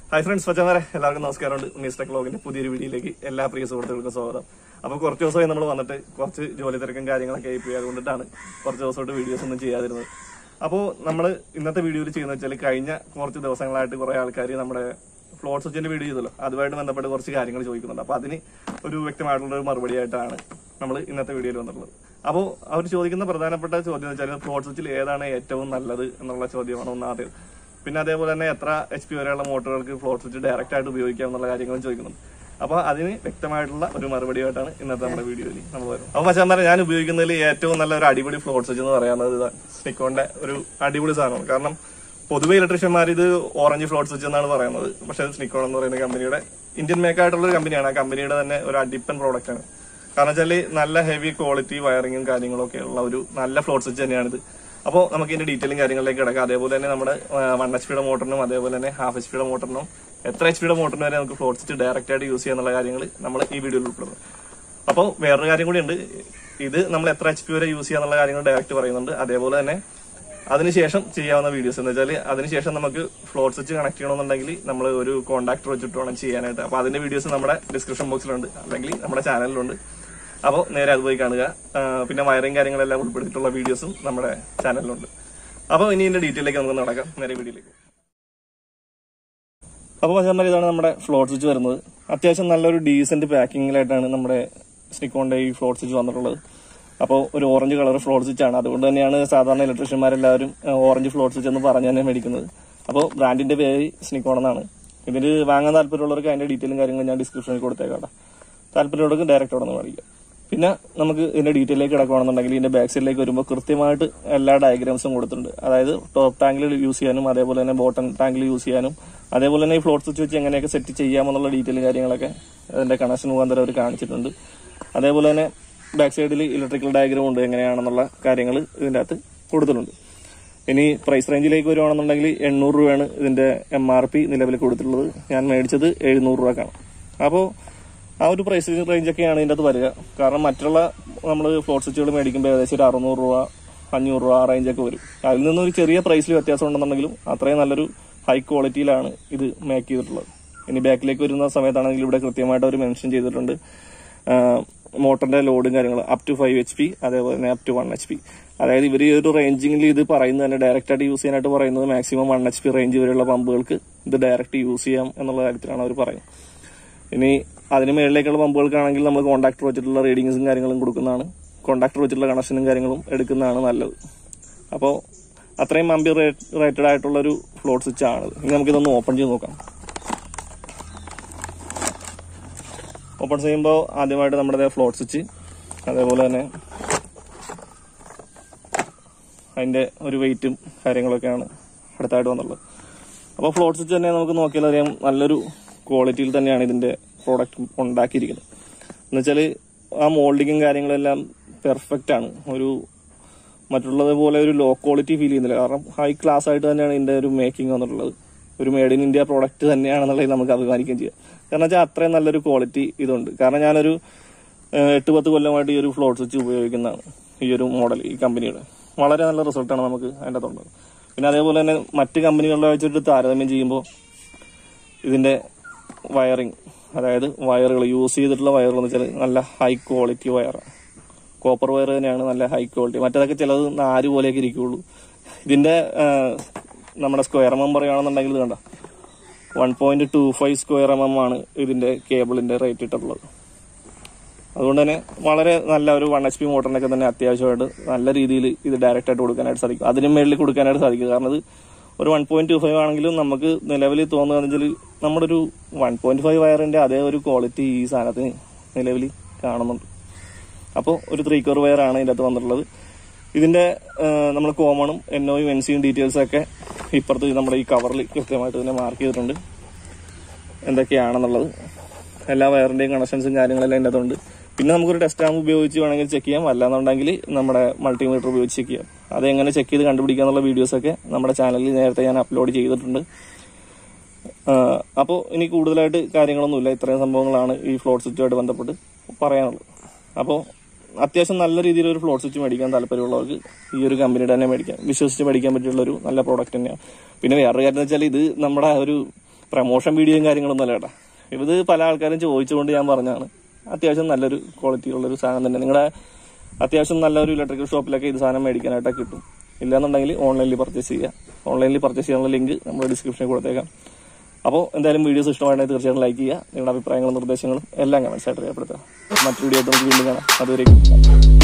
hi friends പച്ചമാരെ എല്ലാവർക്കും നമസ്കാരമുണ്ട് ഉണ്ണീസ് tech ലോഗിന്റെ പുതിയൊരു വീഡിയോയിലേക്ക് എല്ലാ പ്രിയ സുഹൃത്തുക്കൾക്കും സ്വാഗതം അപ്പൊ കുറച്ച് ദിവസമായി നമ്മൾ വന്നിട്ട് കുറച്ച് ജോലി തിരക്കും കാര്യങ്ങളൊക്കെ ആയി പോയി അതുകൊണ്ടിട്ടാണ് കുറച്ച് ദിവസമായിട്ട് വീഡിയോസ് ഒന്നും ചെയ്യാതിരുന്നത് അപ്പോൾ നമ്മൾ ഇന്നത്തെ വീഡിയോയിൽ ചെയ്യുന്നത് വെച്ചാൽ കഴിഞ്ഞ കുറച്ച് ദിവസങ്ങളായിട്ട് കുറെ ആൾക്കാർ നമ്മുടെ ഫ്ലോട്ട് സ്വിച്ചിന്റെ വീഡിയോ ചെയ്തല്ലോ അതുമായിട്ട് ബന്ധപ്പെട്ട് കുറച്ച് കാര്യങ്ങൾ ചോദിക്കുന്നുണ്ട് അപ്പൊ അതിന് ഒരു വ്യക്തമായിട്ടുള്ള ഒരു മറുപടി ആയിട്ടാണ് നമ്മൾ ഇന്നത്തെ വീഡിയോയിൽ വന്നിട്ടുള്ളത് അപ്പോൾ അവർ ചോദിക്കുന്ന പ്രധാനപ്പെട്ട ചോദ്യം എന്ന് വെച്ചാൽ ഫ്ലോട്ട് സ്വിച്ചിൽ ഏതാണ് ഏറ്റവും നല്ലത് എന്നുള്ള ചോദ്യമാണ് ഒന്നാമത് പിന്നെ അതേപോലെ തന്നെ എത്ര എച്ച് പി വരെയുള്ള മോട്ടോറുകൾക്ക് ഫ്ലോട്ട് സ്വിച്ച് ഡയറക്റ്റ് ആയിട്ട് ഉപയോഗിക്കാം എന്നുള്ള കാര്യങ്ങളും ചോദിക്കുന്നുണ്ട് അപ്പൊ അതിന് വ്യക്തമായിട്ടുള്ള ഒരു മറുപടിയായിട്ടാണ് ഇന്നത്തെ നമ്മുടെ വീഡിയോയിൽ നമ്മൾ വരുന്നത് അപ്പൊ മച്ചാൻ ഞാൻ ഉപയോഗിക്കുന്നതിൽ ഏറ്റവും നല്ല ഒരു അടിപൊളി ഫ്ലോട്ട് സ്വിച്ച് എന്ന് പറയുന്നത് ഇതാ നിക്കോന്റെ ഒരു അടിപൊളി സാധനമാണ് കാരണം പൊതുവെ ഇലക്ട്രീഷ്യന്മാർ ഇത് ഓറഞ്ച് ഫ്ലോട്ട് സ്വിച്ച് എന്നാണ് പറയുന്നത് പക്ഷെ സ്നിക്കോൺ എന്ന് പറയുന്ന കമ്പനിയുടെ ഇന്ത്യൻ മേക്ക് ആയിട്ടുള്ള ഒരു കമ്പനിയാണ് ആ കമ്പനിയുടെ തന്നെ ഒരു അഡിപ്പൻ പ്രോഡക്റ്റ് ആണ് കാരണം വെച്ചാല് നല്ല ഹെവി ക്വാളിറ്റി വയറിങ്ങും കാര്യങ്ങളും ഒക്കെ ഉള്ള ഒരു നല്ല ഫ്ലോട്ട് സ്വിച്ച് തന്നെയാണിത് അപ്പോൾ നമുക്ക് ഇതിന്റെ ഡീറ്റെയിലും കാര്യങ്ങളിലേക്ക് കിടക്കാം അതേപോലെ തന്നെ നമ്മുടെ വൺ എച്ച് പിയുടെ മോട്ടറിനും അതേപോലെ തന്നെ ഹാഫ് എച്ച് പിയുടെ മോട്ടറിനും എത്ര എച്ച് പിയുടെ മോട്ടറിന് വരെ നമുക്ക് ഫ്ലോട്ട് സ്വിച്ച് ഡയറക്റ്റ് ആയിട്ട് യൂസ് ചെയ്യാന്നുള്ള കാര്യങ്ങൾ നമ്മൾ ഈ വീഡിയോയിൽ ഉൾപ്പെടുന്നു അപ്പോൾ വേറൊരു കാര്യം കൂടി ഉണ്ട് ഇത് നമ്മൾ എത്ര എച്ച് പി വരെ യൂസ് ചെയ്യാന്നുള്ള കാര്യങ്ങൾ ഡയറക്റ്റ് പറയുന്നുണ്ട് അതേപോലെ തന്നെ അതിനുശേഷം ചെയ്യാവുന്ന വീഡിയോസ് എന്ന് വെച്ചാൽ അതിനുശേഷം നമുക്ക് ഫ്ലോട്ട് സ്വിച്ച് കണക്ട് ചെയ്യണമെന്നുണ്ടെങ്കിൽ നമ്മൾ ഒരു കോൺടാക്ടർ വെച്ചിട്ട് വേണം ചെയ്യാനായിട്ട് അപ്പോൾ അതിന്റെ വീഡിയോസ് നമ്മുടെ ഡിസ്ക്രിപ്ഷൻ ബോക്സിലുണ്ട് അല്ലെങ്കിൽ നമ്മുടെ ചാനലിലുണ്ട് അപ്പോൾ നേരെ അത് പോയി കാണുക ആ, പിന്നെ വയറിംഗ് കാര്യങ്ങളെല്ലാം ഉൾപ്പെടുത്തിയിട്ടുള്ള വീഡിയോസും നമ്മുടെ ചാനലിലുണ്ട് അപ്പോൾ ഇനി ഇതിന്റെ ഡീറ്റെയിലേക്ക് നമുക്ക് നടക്കാം നേരെ വീഡിയോയിലേക്ക് അപ്പോൾ മച്ചാന്മാർ ഇതാണ് നമ്മുടെ ഫ്ലോട്ട് സ്വിച്ച് വരുന്നത് അത്യാവശ്യം നല്ലൊരു ഡീസന്റ് പാക്കിങ്ങിലായിട്ടാണ് നമ്മുടെ സ്നിക്കോന്റെ ഈ ഫ്ലോട്ട് സ്വിച്ച് വന്നിട്ടുള്ളത് അപ്പോൾ ഒരു ഓറഞ്ച് കളർ ഫ്ലോട്ട് സ്വിച്ച് ആണ് അതുകൊണ്ട് തന്നെയാണ് സാധാരണ ഇലക്ട്രീഷ്യന്മാരെല്ലാവരും ഓറഞ്ച് ഫ്ലോട്ട് സ്വിച്ച് എന്ന് പറഞ്ഞ് തന്നെ മേടിക്കുന്നത് അപ്പോൾ ബ്രാൻഡിന്റെ പേര് സ്നിക്കോൺ എന്നാണ് ഇതിന് വാങ്ങാൻ താല്പര്യമുള്ളവർക്ക് അതിന്റെ ഡീറ്റെയിലും കാര്യങ്ങളും ഞാൻ ഡിസ്ക്രിപ്ഷനിൽ കൊടുത്തേക്കാം താല്പര്യമുള്ളവർക്ക് ഡയറക്റ്റ് അവിടെ നിന്ന് മേടിക്കാം പിന്നെ നമുക്ക് ഇതിന്റെ ഡീറ്റെയിലേക്ക് കിടക്കുകയാണെന്നുണ്ടെങ്കിൽ ഇതിന്റെ ബാക്ക് സൈഡിലേക്ക് വരുമ്പോൾ കൃത്യമായിട്ട് എല്ലാ ഡയഗ്രാംസും കൊടുത്തിട്ടുണ്ട് അതായത് ടോപ്പ് ടാങ്കിൽ യൂസ് ചെയ്യാനും അതേപോലെ തന്നെ ബോട്ടം ടാങ്കിൽ യൂസ് ചെയ്യാനും അതേപോലെ തന്നെ ഈ ഫ്ലോട്ട് സ്വിച്ച് വെച്ച് എങ്ങനെയൊക്കെ സെറ്റ് ചെയ്യാമെന്നുള്ള ഡീറ്റെയിലും കാര്യങ്ങളൊക്കെ അതിന്റെ കണക്ഷൻ മുഖാന്തരം അവർ കാണിച്ചിട്ടുണ്ട് അതേപോലെ തന്നെ ബാക്ക് സൈഡിൽ ഇലക്ട്രിക്കൽ ഡയഗ്രാം ഉണ്ട് എങ്ങനെയാണെന്നുള്ള കാര്യങ്ങൾ ഇതിന്റെ അകത്ത് കൊടുത്തിട്ടുണ്ട് ഇനി പ്രൈസ് റേഞ്ചിലേക്ക് വരുവാണെന്നുണ്ടെങ്കിൽ എണ്ണൂറ് രൂപയാണ് ഇതിന്റെ എം ആർ പി നിലവിൽ കൊടുത്തിട്ടുള്ളത് ഞാൻ മേടിച്ചത് എഴുന്നൂറ് രൂപക്കാണ് അപ്പോൾ ആ ഒരു പ്രൈസ് റേഞ്ചൊക്കെയാണ് ഇതിൻ്റെ അകത്ത് വരിക കാരണം മറ്റുള്ള നമ്മൾ ഫ്ലോട്ട് സ്വിച്ചുകൾ മേടിക്കുമ്പോൾ ഏകദേശം ഒരു അറുന്നൂറ് രൂപ അഞ്ഞൂറ് രൂപ ആ റേഞ്ചൊക്കെ വരും അതിൽ നിന്ന് ഒരു ചെറിയ പ്രൈസിൽ വ്യത്യാസം ഉണ്ടെന്നുണ്ടെങ്കിലും അത്രയും നല്ലൊരു ഹൈ ക്വാളിറ്റിയിലാണ് ഇത് മേക്ക് ചെയ്തിട്ടുള്ളത് ഇനി ബാക്കിലേക്ക് വരുന്ന സമയത്താണെങ്കിൽ ഇവിടെ കൃത്യമായിട്ട് അവർ മെൻഷൻ ചെയ്തിട്ടുണ്ട് മോട്ടറിന്റെ ലോഡും കാര്യങ്ങളും up to five H P അതേപോലെ തന്നെ up to one H P അതായത് ഇവർ ഈ ഒരു റേഞ്ചിങ്ങിൽ ഇത് പറയുന്നത് തന്നെ ഡയറക്റ്റ് ആയിട്ട് യൂസ് ചെയ്യാനായിട്ട് പറയുന്നത് maximum one H P range വരെയുള്ള പമ്പുകൾക്ക് ഇത് ഡയറക്റ്റ് യൂസ് ചെയ്യാം എന്നുള്ള കാര്യത്തിലാണ് അവർ പറയുന്നത് ഇനി അതിന് മുകളിലേക്കുള്ള പമ്പുകൾക്കാണെങ്കിൽ നമ്മൾ കോൺടാക്ടർ വെച്ചിട്ടുള്ള റീഡിങ്സും കാര്യങ്ങളും കൊടുക്കുന്നതാണ് കോൺടാക്ടർ വെച്ചിട്ടുള്ള കണക്ഷനും കാര്യങ്ങളും എടുക്കുന്നതാണ് നല്ലത് അപ്പോൾ അത്രയും അമ്പി റേറ്റഡ് ആയിട്ടുള്ള ഒരു ഫ്ലോട്ട് സ്വിച്ച് ആണ് ഇനി നമുക്കിതൊന്ന് ഓപ്പൺ ചെയ്ത് നോക്കാം ഓപ്പൺ ചെയ്യുമ്പോൾ ആദ്യമായിട്ട് നമ്മുടെ ഫ്ലോട്ട് സ്വിച്ച് അതേപോലെ തന്നെ അതിന്റെ ഒരു വെയിറ്റും കാര്യങ്ങളൊക്കെയാണ് അടുത്തായിട്ട് വന്നുള്ളത് അപ്പോൾ ഫ്ലോട്ട് സ്വിച്ച് തന്നെ നമുക്ക് നോക്കിയാൽ അറിയാം നല്ലൊരു ക്വാളിറ്റിയിൽ തന്നെയാണ് ഇതിന്റെ പ്രോഡക്റ്റ് ഉണ്ടാക്കിയിരിക്കുന്നത് എന്നുവെച്ചാൽ ആ മോൾഡിങ്ങും കാര്യങ്ങളെല്ലാം പെർഫെക്റ്റ് ആണ് ഒരു മറ്റുള്ളത് പോലെ ഒരു ലോ ക്വാളിറ്റി ഫീൽ ചെയ്യുന്നില്ല കാരണം ഹൈ ക്ലാസ് ആയിട്ട് തന്നെയാണ് ഇതിന്റെ ഒരു മേക്കിംഗ് വന്നിട്ടുള്ളത് ഒരു മെയ്ഡ് ഇൻ ഇന്ത്യ പ്രോഡക്റ്റ് തന്നെയാണെന്നുള്ളത് നമുക്ക് അഭിമാനിക്കുകയും ചെയ്യാം കാരണം വെച്ചാൽ അത്രയും നല്ലൊരു ക്വാളിറ്റി ഇതുണ്ട് കാരണം ഞാനൊരു ഏഹ്, എട്ട് പത്ത് കൊല്ലമായിട്ട് ഈ ഒരു ഫ്ലോട്ട് സ്വിച്ച് ഉപയോഗിക്കുന്നതാണ് ഈ ഒരു മോഡൽ ഈ കമ്പനിയുടെ വളരെ നല്ല റിസൾട്ടാണ് നമുക്ക് അതിൻ്റെ അകത്തുള്ളത് പിന്നെ അതേപോലെ തന്നെ മറ്റ് കമ്പനികളിലെ വെച്ചിട്ട് താരതമ്യം ചെയ്യുമ്പോൾ ഇതിന്റെ വയറിങ് അതായത് വയറുകൾ യൂസ് ചെയ്തിട്ടുള്ള വയറുകൾ എന്ന് വെച്ചാൽ നല്ല ഹൈ ക്വാളിറ്റി വയറാണ് കോപ്പർ വയർ തന്നെയാണ് നല്ല ഹൈ ക്വാളിറ്റി മറ്റേതൊക്കെ ചിലത് നാല് പോലെയൊക്കെ ഇരിക്കുള്ളൂ ഇതിന്റെ ആ, നമ്മുടെ സ്ക്വയർ എം എം പറയുകയാണെന്നുണ്ടെങ്കിൽ ഇത് കണ്ട one point two five square M M ആണ് ഇതിന്റെ കേബിളിന്റെ റേറ്റ് ഇട്ടിട്ടുള്ളത് അതുകൊണ്ട് തന്നെ വളരെ നല്ല ഒരു വൺ എച്ച് പി മോട്ടറിനൊക്കെ തന്നെ അത്യാവശ്യമായിട്ട് നല്ല രീതിയിൽ ഇത് ഡയറക്റ്റ് ആയിട്ട് കൊടുക്കാനായിട്ട് സാധിക്കും അതിനും മേളിൽ കൊടുക്കാനായിട്ട് സാധിക്കും കാരണം ഇത് ഒരു വൺ പോയിന്റ് ടു ഫൈവ് ആണെങ്കിലും നമുക്ക് നിലവിൽ തോന്നുകയെന്ന് വെച്ചാൽ നമ്മുടെ ഒരു വൺ പോയിന്റ് ഫൈവ് വയറിന്റെ അതേ ഒരു ക്വാളിറ്റി ഈ സാധനത്തിന് നിലവിൽ കാണുന്നുണ്ട് അപ്പോൾ ഒരു ത്രീ കോർ വയർ ആണ് ഇതിൻ്റെ അകത്ത് വന്നിട്ടുള്ളത് ഇതിന്റെ നമ്മൾ കോമണും എൻഒയും എൻ സിയും ഡീറ്റെയിൽസ് ഒക്കെ ഇപ്പുറത്ത് നമ്മുടെ ഈ കവറിൽ കൃത്യമായിട്ട് തന്നെ മാർക്ക് ചെയ്തിട്ടുണ്ട് എന്തൊക്കെയാണെന്നുള്ളത് എല്ലാ വയറിന്റെയും കണക്ഷൻസും കാര്യങ്ങളെല്ലാം ഇതിൻ്റെ അകത്തുണ്ട് പിന്നെ നമുക്കൊരു ടെസ്റ്റ് ആമ്പ് ഉപയോഗിച്ച് വേണമെങ്കിൽ ചെക്ക് ചെയ്യാം അല്ലാന്നുണ്ടെങ്കിൽ നമ്മുടെ മൾട്ടിമീറ്റർ ഉപയോഗിച്ച് ചെക്ക് ചെയ്യാം അതെങ്ങനെ ചെക്ക് ചെയ്ത് കണ്ടുപിടിക്കുക എന്നുള്ള വീഡിയോസൊക്കെ നമ്മുടെ ചാനലിൽ നേരത്തെ ഞാൻ അപ്ലോഡ് ചെയ്തിട്ടുണ്ട് അപ്പോൾ ഇനി കൂടുതലായിട്ട് കാര്യങ്ങളൊന്നുമില്ല ഇത്രയും സംഭവങ്ങളാണ് ഈ ഫ്ലോട്ട് സ്വിച്ചുമായിട്ട് ബന്ധപ്പെട്ട് പറയാനുള്ളത് അപ്പോൾ അത്യാവശ്യം നല്ല രീതിയിൽ ഒരു ഫ്ലോട്ട് സ്വിച്ച് മേടിക്കാൻ താല്പര്യമുള്ളവർക്ക് ഈ ഒരു കമ്പനിയുടെ തന്നെ മേടിക്കാം വിശ്വസിച്ച് മേടിക്കാൻ പറ്റിയുള്ള ഒരു നല്ല പ്രോഡക്റ്റ് തന്നെയാണ് പിന്നെ വേറൊരു കാര്യം എന്ന് വെച്ചാൽ ഇത് നമ്മുടെ ഒരു പ്രമോഷൻ വീഡിയോയും കാര്യങ്ങളൊന്നും അല്ല കേട്ടാ ഇത് പല ആൾക്കാരും ചോദിച്ചുകൊണ്ട് ഞാൻ പറഞ്ഞാണ് അത്യാവശ്യം നല്ലൊരു ക്വാളിറ്റി ഉള്ളൊരു സാധനം തന്നെ നിങ്ങളുടെ അത്യാവശ്യം നല്ലൊരു ഇലക്ട്രിക്കൽ ഷോപ്പിലൊക്കെ ഇത് സാധനം മേടിക്കാനായിട്ടൊക്കെ കിട്ടും ഇല്ലാന്നുണ്ടെങ്കിൽ ഓൺലൈനിൽ പർച്ചേസ് ചെയ്യുക ഓൺലൈനിൽ പർച്ചേസ് ചെയ്യാനുള്ള ലിങ്ക് നമ്മൾ ഡിസ്ക്രിപ്ഷനിൽ കൊടുത്തേക്കാം അപ്പോൾ എന്തായാലും വീഡിയോസ് ഇഷ്ടമാണെങ്കിൽ തീർച്ചയായിട്ടും ലൈക്ക് ചെയ്യുക നിങ്ങളുടെ അഭിപ്രായങ്ങളും നിർദ്ദേശങ്ങളും എല്ലാം കമൻസ് ആയിട്ട് രേഖപ്പെടുത്തുക മറ്റൊരു വീഡിയോ ആയിട്ട് നമുക്ക് വീണ്ടും കാണാം അതുവരേക്കും